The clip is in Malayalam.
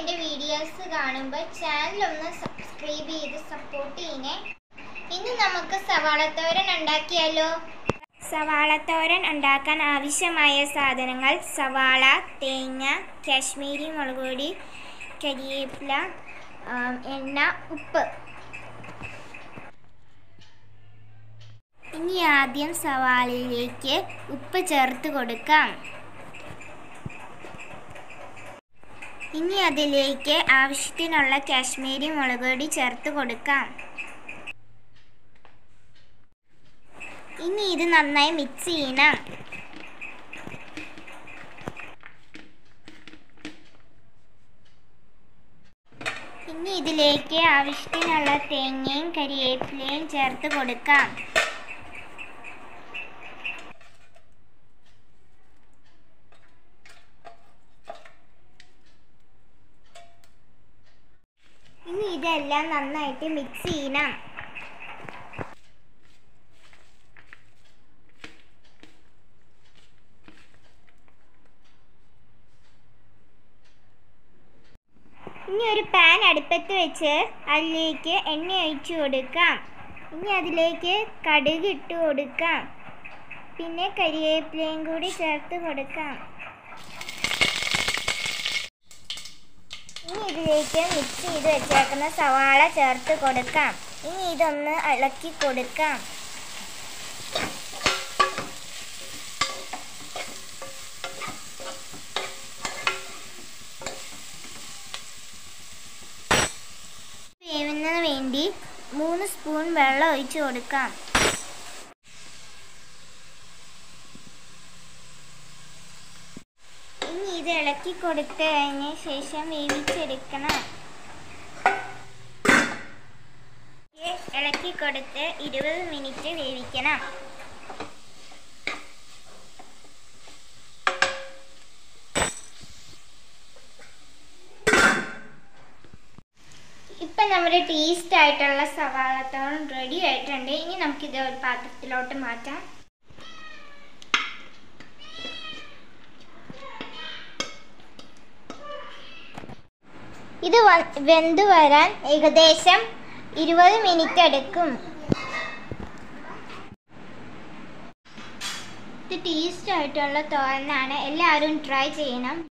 എൻ്റെ വീഡിയോസ് കാണുമ്പോൾ ചാനൽ ഒന്ന് സബ്സ്ക്രൈബ് ചെയ്ത് സപ്പോർട്ട് ചെയ്യണേ ഇന്ന് നമുക്ക് സവാളത്തോരൻ ഉണ്ടാക്കിയാലോ സവാളത്തോരൻ ഉണ്ടാക്കാൻ ആവശ്യമായ സാധനങ്ങൾ സവാള തേങ്ങ കാശ്മീരി മുളക് പൊടി കരിവേപ്പില ആം, എണ്ണ ഉപ്പ് ഇനി ആദ്യം സവാളയിലേക്ക് ഉപ്പ് ചേർത്ത് കൊടുക്കാം ഇനി അതിലേക്ക് ആവശ്യത്തിനുള്ള കാശ്മീരി മുളക് പൊടി ചേർത്ത് കൊടുക്കാം ഇനി ഇത് നന്നായി മിക്സ് ചെയ്യണം ഇനി ഇതിലേക്ക് ആവശ്യത്തിനുള്ള തേങ്ങയും കരിവേപ്പിലയും ചേർത്ത് കൊടുക്കാം ഇനി ഇതെല്ലാം നന്നായിട്ട് മിക്സ് ചെയ്യണം ഇനി ഒരു പാൻ അടുപ്പത്ത് വെച്ച് അതിലേക്ക് എണ്ണ ഒഴിച്ചു കൊടുക്കാം ഇനി അതിലേക്ക് കടുക് ഇട്ട് കൊടുക്കാം പിന്നെ കരിവേപ്പിലയും കൂടി ചേർത്ത് കൊടുക്കാം ഇനി ഇതിലേക്ക് മിക്സ് ചെയ്ത് വെച്ചേക്കുന്ന സവാള ചേർത്ത് കൊടുക്കാം ഇനി ഇതൊന്ന് ഇളക്കി കൊടുക്കാം വേവുന്നതിന് വേണ്ടി മൂന്ന് സ്പൂൺ വെള്ളം ഒഴിച്ചു കൊടുക്കാം ഇനി ഇത് ഇളക്കി കൊടുത്ത് കഴിഞ്ഞ ശേഷം വേവിച്ചെടുക്കണം ഇത് ഇളക്കി കൊടുത്ത് ഇരുപത് മിനിറ്റ് വേവിക്കണം ഇപ്പം നമ്മുടെ ടേസ്റ്റ് ആയിട്ടുള്ള സവാളത്തോളം റെഡി ആയിട്ടുണ്ട് ഇനി നമുക്കിത് ഒരു പാത്രത്തിലോട്ട് മാറ്റാം ഇത് വ- വെന്ത് വരാൻ ഏകദേശം ഇരുപത് മിനിറ്റ് എടുക്കും ഇത് ടേസ്റ്റ് ആയിട്ടുള്ള തോരനാണ് എല്ലാവരും ട്രൈ ചെയ്യണം